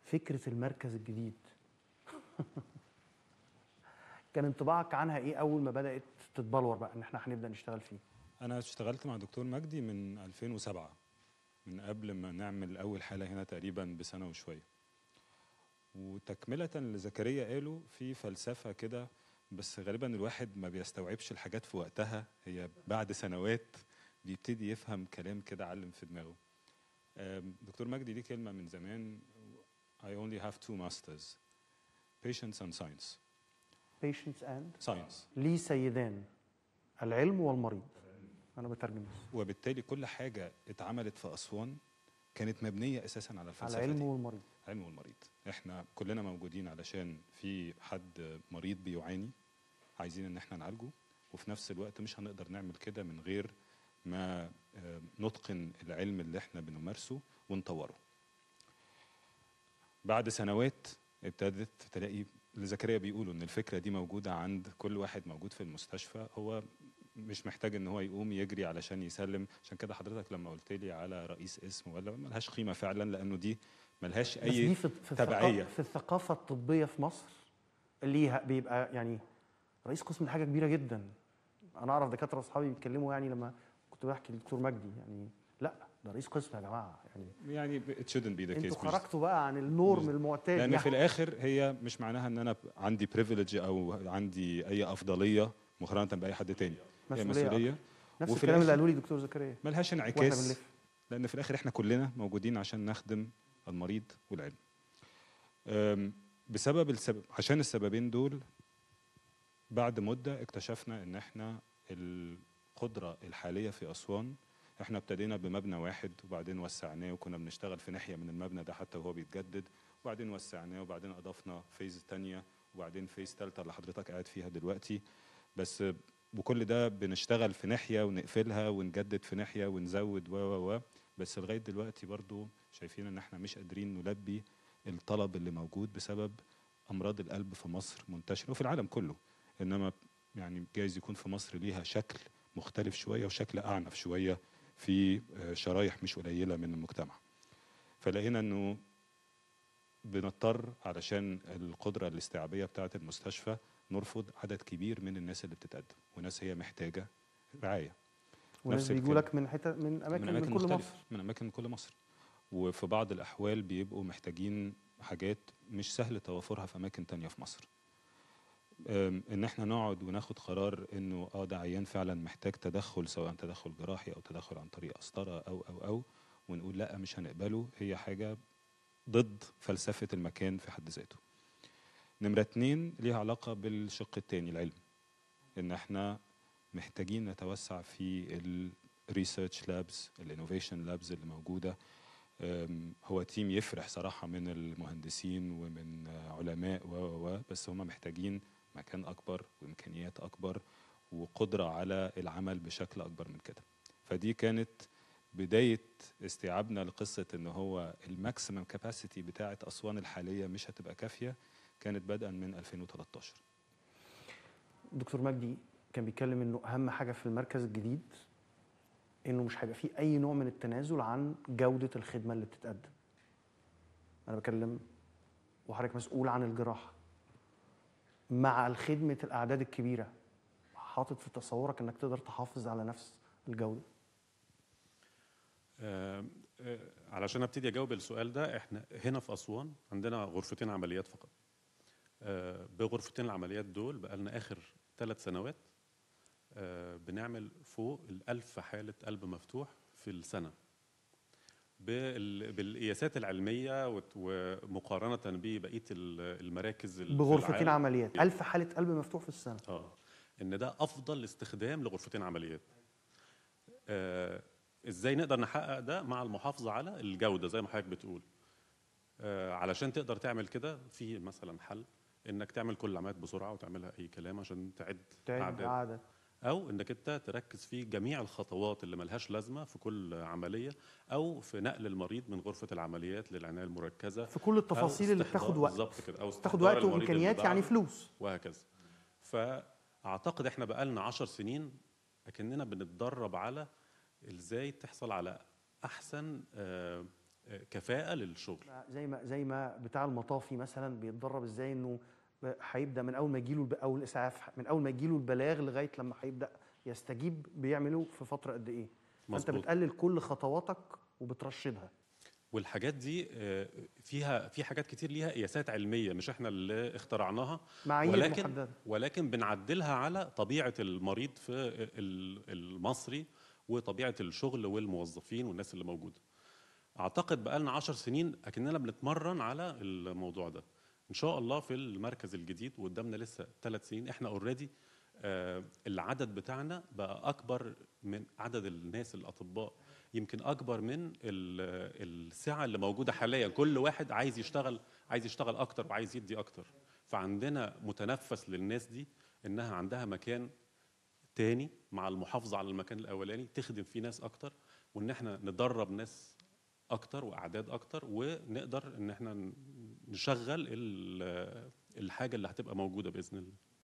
فكره المركز الجديد كان انطباعك عنها ايه اول ما بدات تتبلور بقى ان احنا هنبدا نشتغل فيه انا اشتغلت مع دكتور مجدي من 2007 من قبل ما نعمل اول حاله هنا تقريبا بسنه وشويه وتكمله لزكريا قالوا في فلسفه كده بس غالبا الواحد ما بيستوعبش الحاجات في وقتها هي بعد سنوات بيبتدي يفهم كلام كده علم في دماغه آم، دكتور مجدي ليه كلمه من زمان I only have two masters patience and science patience and science لي سيدان العلم والمريض انا بترجم بس وبالتالي كل حاجه اتعملت في اسوان كانت مبنيه اساسا على على الفلسفه العلم دي. والمريض علم والمريض احنا كلنا موجودين علشان في حد مريض بيعاني عايزين ان احنا نعالجه وفي نفس الوقت مش هنقدر نعمل كده من غير ما آه، نتقن العلم اللي احنا بنمارسه ونطوره بعد سنوات ابتدت تلاقي اللي زكريا بيقولوا ان الفكره دي موجوده عند كل واحد موجود في المستشفى هو مش محتاج ان هو يقوم يجري علشان يسلم عشان كده حضرتك لما قلت لي على رئيس اسم ولا ملهاش قيمه فعلا لانه دي ملهاش بس اي دي في في تبعية. الثقافة, في الثقافه الطبيه في مصر ليها بيبقى يعني رئيس قسم دي حاجه كبيره جدا انا اعرف دكاتره اصحابي بيتكلموا يعني لما كنت بحكي للدكتور مجدي يعني لا ده رئيس قسم يا جماعه يعني يعني it shouldn't be the case انتوا مش- خرجتوا بقى عن النورم مش- المعتاد لان يعني. في الاخر هي مش معناها ان انا عندي بريفليج او عندي اي افضليه مقارنه باي حد تاني هي مسؤولية مسؤوليه نفس وفي الكلام اللي الآخر- قالوا لي دكتور زكريا ملهاش واحنا انعكاس بنلف لان في الاخر احنا كلنا موجودين عشان نخدم المريض والعلم أم، بسبب السبب عشان السببين دول بعد مده اكتشفنا ان احنا القدره الحاليه في اسوان احنا ابتدينا بمبنى واحد وبعدين وسعناه وكنا بنشتغل في ناحيه من المبنى ده حتى وهو بيتجدد وبعدين وسعناه وبعدين اضفنا فيز تانية وبعدين فيز تالتة اللي حضرتك قاعد فيها دلوقتي بس وكل ده بنشتغل في ناحيه ونقفلها ونجدد في ناحيه ونزود و و و بس لغايه دلوقتي برضو شايفين ان احنا مش قادرين نلبي الطلب اللي موجود بسبب امراض القلب في مصر منتشره وفي العالم كله انما يعني جايز يكون في مصر ليها شكل مختلف شويه وشكل اعنف شويه في آه، شرايح مش قليله من المجتمع فلقينا انه بنضطر علشان القدره الاستيعابيه بتاعه المستشفى نرفض عدد كبير من الناس اللي بتتقدم وناس هي محتاجه رعايه وناس نفس بيجوا الكلام. لك من حتت من اماكن من من, اماكن كل مختلفه مصر من اماكن من كل مصر وفي بعض الاحوال بيبقوا محتاجين حاجات مش سهل توافرها في اماكن تانية في مصر أم، ان احنا نقعد وناخد قرار انه اه ده عيان فعلا محتاج تدخل سواء تدخل جراحي او تدخل عن طريق قسطره او او او ونقول لا مش هنقبله هي حاجه ضد فلسفه المكان في حد ذاته نمره اتنين ليها علاقه بالشق التاني العلم ان احنا محتاجين نتوسع في الريسيرش لابز الانوفيشن لابز اللي موجوده أم، هو تيم يفرح صراحه من المهندسين ومن آه، علماء و و و بس هم محتاجين مكان اكبر وامكانيات اكبر وقدره على العمل بشكل اكبر من كده فدي كانت بدايه استيعابنا لقصه ان هو الماكسيمم كاباسيتي بتاعه اسوان الحاليه مش هتبقى كافيه كانت بدءا من 2013 دكتور مجدي كان بيتكلم انه اهم حاجه في المركز الجديد انه مش هيبقى فيه اي نوع من التنازل عن جوده الخدمه اللي بتتقدم انا بكلم وحضرتك مسؤول عن الجراحه مع الخدمه الاعداد الكبيره حاطط في تصورك انك تقدر تحافظ على نفس الجوده آه، آه، علشان ابتدي اجاوب السؤال ده احنا هنا في اسوان عندنا غرفتين عمليات فقط آه، بغرفتين العمليات دول بقالنا اخر ثلاث سنوات آه، بنعمل فوق الألف حالة قلب مفتوح في السنة بال- بالقياسات العلمية وت- ومقارنة ببقية ال- المراكز ال- في بغرفتين العالم. عمليات ألف حاله قلب مفتوح في السنه اه ان ده افضل استخدام لغرفتين عمليات آه ازاي نقدر نحقق ده مع المحافظه على الجوده زي ما حضرتك بتقول آه علشان تقدر تعمل كده في مثلا حل انك تعمل كل العمليات بسرعه وتعملها اي كلام عشان تعد تعد أعداد. عدد او انك انت تركز في جميع الخطوات اللي ملهاش لازمه في كل عمليه او في نقل المريض من غرفه العمليات للعنايه المركزه في كل التفاصيل أو اللي استحضار- بتاخد وقت بالظبط كده او تاخد استحضار وقت المريض اللي وامكانيات يعني بعده. فلوس وهكذا فاعتقد احنا بقالنا عشر سنين اكننا بنتدرب على ازاي تحصل على احسن آه، آه، كفاءه للشغل زي ما زي ما بتاع المطافي مثلا بيتدرب ازاي انه هيبدا من اول ما يجيله الب- او الاسعاف من اول ما يجيله البلاغ لغايه لما هيبدا يستجيب بيعمله في فتره قد ايه فانت مظبوط. بتقلل كل خطواتك وبترشدها والحاجات دي آه، فيها في حاجات كتير ليها قياسات علميه مش احنا اللي اخترعناها معايير ولكن محدده ولكن بنعدلها على طبيعه المريض في ال- المصري وطبيعه الشغل والموظفين والناس اللي موجوده. اعتقد بقالنا عشر سنين اكننا بنتمرن على الموضوع ده. ان شاء الله في المركز الجديد وقدامنا لسه ثلاث سنين احنا اوريدي العدد بتاعنا بقى اكبر من عدد الناس الاطباء يمكن اكبر من ال- السعه اللي موجوده حاليا كل واحد عايز يشتغل عايز يشتغل اكتر وعايز يدي اكتر فعندنا متنفس للناس دي انها عندها مكان تاني مع المحافظه على المكان الاولاني تخدم فيه ناس اكتر وان احنا ندرب ناس اكتر واعداد اكتر ونقدر ان احنا نشغل ال- الحاجه اللي هتبقى موجوده باذن الله